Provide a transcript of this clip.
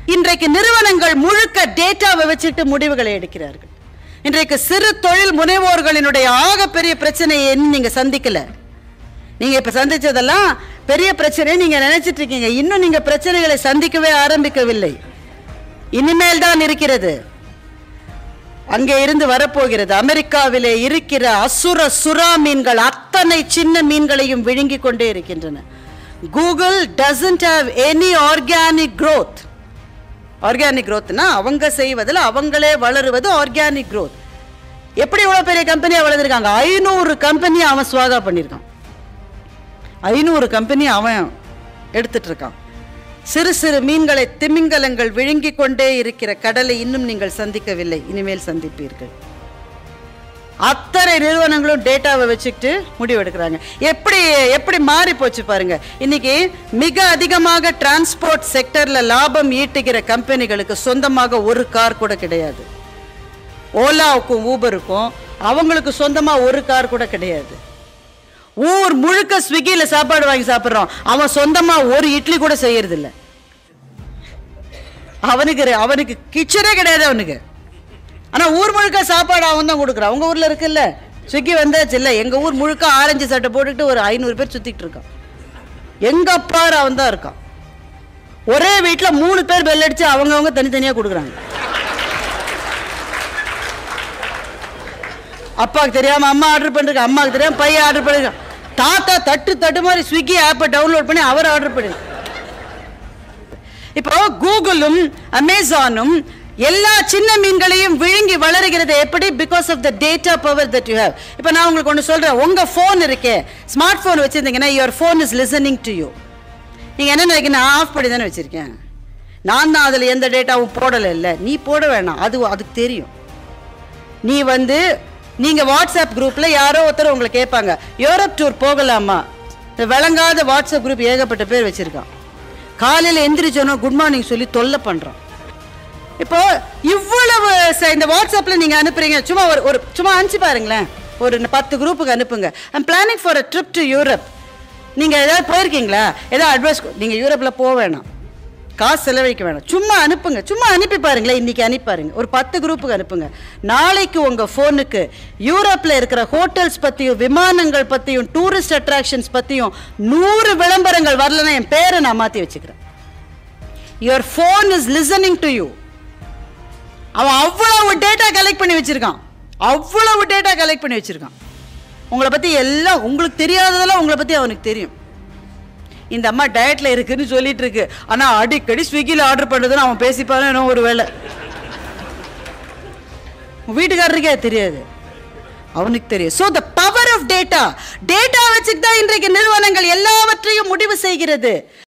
இன்றைக்கு நிறுவனங்கள் முழுக்க டேட்டாவை வச்சுட்டு முடிவுகளை எடுக்கிறார்கள் இன்றைக்கு சிறு தொழில் முனைவோர்களினுடைய ஆகப்பெரிய பிரச்சனையை இன்னும் நீங்க சந்திக்கல நீங்க இப்ப சந்திச்சதெல்லாம் பெரிய பிரச்சனை நீங்க நினைச்சிட்டு இருக்கீங்க இன்னும் நீங்க பிரச்சனைகளை சந்திக்கவே ஆரம்பிக்கவில்லை இனிமேல் தான் இருக்கிறது அங்கே இருந்து வரப்போகிறது அமெரிக்காவிலே இருக்கிற அசுர சுறா மீன்கள் அத்தனை சின்ன மீன்களையும் விழுங்கிக் கொண்டே இருக்கின்றன Google doesn't have any organic growth organic growthனா அவங்க செய்வதில் அவங்களே வளருவது ஆர்கானிக் growth எப்படி இவ்வளோ பெரிய கம்பெனியாக வளர்ந்துருக்காங்க ஐநூறு கம்பெனி அவன் சுவாகா பண்ணியிருக்கான் ஐநூறு கம்பெனி அவன் எடுத்துட்டு இருக்கான் சிறு சிறு மீன்களை திமிங்கலங்கள் விழுங்கிக் கொண்டே இருக்கிற கடலை இன்னும் நீங்கள் சந்திக்கவில்லை இனிமேல் சந்திப்பீர்கள் அத்தனை நிறுவனங்களும் டேட்டாவை வச்சுக்கிட்டு முடிவெடுக்கிறாங்க எப்படி எப்படி மாறி போச்சு பாருங்க இன்னைக்கு மிக அதிகமாக டிரான்ஸ்போர்ட் செக்டர்ல லாபம் ஈட்டுகிற கம்பெனிகளுக்கு சொந்தமாக ஒரு கார் கூட கிடையாது ஓலாவுக்கும் ஊபருக்கும் அவங்களுக்கு சொந்தமா ஒரு கார் கூட கிடையாது ஊர் முழுக்க ஸ்விக்கியில சாப்பாடு வாங்கி சாப்பிடுறான் அவன் சொந்தமா ஒரு இட்லி கூட செய்யறது இல்ல அவனுக்கு ரெ- அவனுக்கு கிச்சனே கிடையாது அவனுக்கு ஆனா ஊர் முழுக்க சாப்பாடு அவன் தான் கொடுக்குறான் உங்க ஊர்ல இருக்குல்ல ஸ்விக்கி வந்தாச்சு இல்ல எங்க ஊர் முழுக்க ஆரஞ்சு சட்டை போட்டுக்கிட்டு ஒரு ஐநூறு பேர் சுத்திட்டு இருக்கான் எங்க பாரு அவன் தான் இருக்கான் ஒரே வீட்டுல மூணு பேர் பெல் அடிச்சு அவங்கவங்க தனித்தனியா கொடுக்குறாங்க அப்பாவுக்கு தெரியாம அம்மா ஆர்டர் பண்ணிருக்க அம்மாவுக்கு தெரியாம பையன் ஆர்டர் பண்ணிருக்கான் தாத்தா தட்டு தட்டு மாதிரி ஸ்விக்கி ஆப்பை டவுன்லோட் பண்ணி அவர் ஆர்டர் பண்ணிருக்கார் இப்போ கூகுளும் அமேசானும் எல்லா சின்ன மீன்களையும் விழுங்கி வளருகிறது எப்படி because of the data power that you have இப்போ நான் உங்களுக்கு ஒன்று சொல்றேன் உங்க ஃபோன் இருக்கே ஸ்மார்ட் ஃபோன் வச்சிருந்தீங்கன்னா your phone is listening to you நீங்க என்ன நினைக்கிறீங்க நான் ஆஃப் பண்ணி தானே வச்சிருக்கேன் நான் தான் அதில் எந்த டேட்டாவும் போடலை இல்லை நீ போட வேணாம் அது அதுக்கு தெரியும் நீ வந்து நீங்க வாட்ஸ்அப் குரூப்ல யாரோ ஒருத்தர் உங்களை கேட்பாங்க யூரோப் டூர் போகலாமா இந்த விளங்காத வாட்ஸ்அப் குரூப் ஏகப்பட்ட பேர் வச்சிருக்கான் காலையில எந்திரிச்சோன்னா குட் மார்னிங் சொல்லி தொல்லை பண்றான் இப்போ இவ்வளவு ச- இந்த வாட்ஸ்அப்ல நீங்க அனுப்புறீங்க சும்மா ஒரு ஒரு சும்மா அனுப்பிச்சு பாருங்களேன் ஒரு பத்து குரூப்புக்கு அனுப்புங்க I'm planning for a trip to Europe நீங்க ஏதாவது போயிருக்கீங்களா ஏதாவது அட்வைஸ் நீங்க யூரோப்ல போக வேணாம் காசு செலவழிக்க வேணாம் சும்மா அனுப்புங்க சும்மா அனுப்பி பாருங்களேன் இன்னைக்கு அனுப்பி பாருங்க ஒரு பத்து குரூப்புக்கு அனுப்புங்க நாளைக்கு உங்க ஃபோனுக்கு யூரோப்ல இருக்கிற ஹோட்டல்ஸ் பத்தியும் விமானங்கள் பத்தியும் டூரிஸ்ட் அட்ராக்ஷன்ஸ் பத்தியும் நூறு விளம்பரங்கள் வரலன்னா என் பேரை நான் மாத்தி வச்சுக்கிறேன் your phone is listening to you அவன் அவ்வளவு டேட்டா கலெக்ட் பண்ணி வச்சிருக்கான் அவ்வளவு டேட்டா கலெக்ட் பண்ணி வச்சிருக்கான் உங்களை பத்தி எல்லாம் உங்களுக்கு தெரியாததெல்லாம் உங்களை பத்தி அவனுக்கு தெரியும் இந்த அம்மா டயட்ல இருக்குன்னு சொல்லிட்டு இருக்கு ஆனா அடிக்கடி ஸ்விக்கியில் ஆர்டர் பண்றதுன்னு அவன் பேசிப்பானோ என்ன ஒரு வேலை உன் வீட்டுக்காரருக்கே அது தெரியாது அவனுக்கு தெரியும் so the power of data data வச்சுட்டு தான் இன்றைக்கு நிறுவனங்கள் எல்லாவற்றையும் முடிவு செய்கிறது